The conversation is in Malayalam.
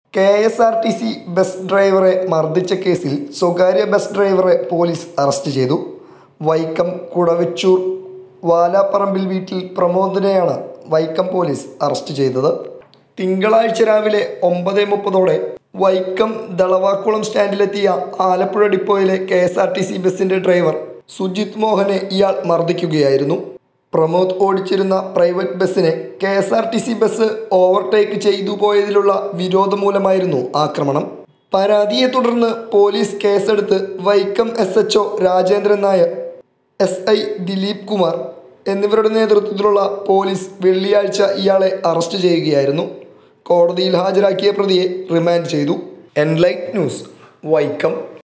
K S R T C bus ഡ്രൈവറെ മർദ്ദിച്ച കേസിൽ സ്വകാര്യ ബസ് ഡ്രൈവറെ പോലീസ് അറസ്റ്റ് ചെയ്തു വൈക്കം കുടവച്ചൂർ വാലാപ്പറമ്പിൽ വീട്ടിൽ പ്രമോദിനെയാണ് വൈക്കം പോലീസ് അറസ്റ്റ് ചെയ്തത് തിങ്കളാഴ്ച രാവിലെ ഒമ്പത് മുപ്പതോടെ വൈക്കം ദളവാക്കുളം സ്റ്റാൻഡിലെത്തിയ ആലപ്പുഴ ഡിപ്പോയിലെ K S R T C ബസിൻ്റെ ഡ്രൈവർ സുജിത് മോഹനെ ഇയാൾ മർദ്ദിക്കുകയായിരുന്നു പ്രമോദ് ഓടിച്ചിരുന്ന പ്രൈവറ്റ് ബസ്സിനെ K S R T C bus overtake ചെയ്തു പോയതിലുള്ള വിരോധം മൂലമായിരുന്നു ആക്രമണം പരാതിയെ തുടർന്ന് പോലീസ് കേസെടുത്ത് Vaikom S H Rajendran Nair S I Dileep Kumar എന്നിവരുടെ നേതൃത്വത്തിലുള്ള പോലീസ് വെള്ളിയാഴ്ച ഇയാളെ അറസ്റ്റ് ചെയ്യുകയായിരുന്നു കോടതിയിൽ ഹാജരാക്കിയ പ്രതിയെ റിമാൻഡ് ചെയ്തു എൻലൈറ്റ് ന്യൂസ് വൈക്കം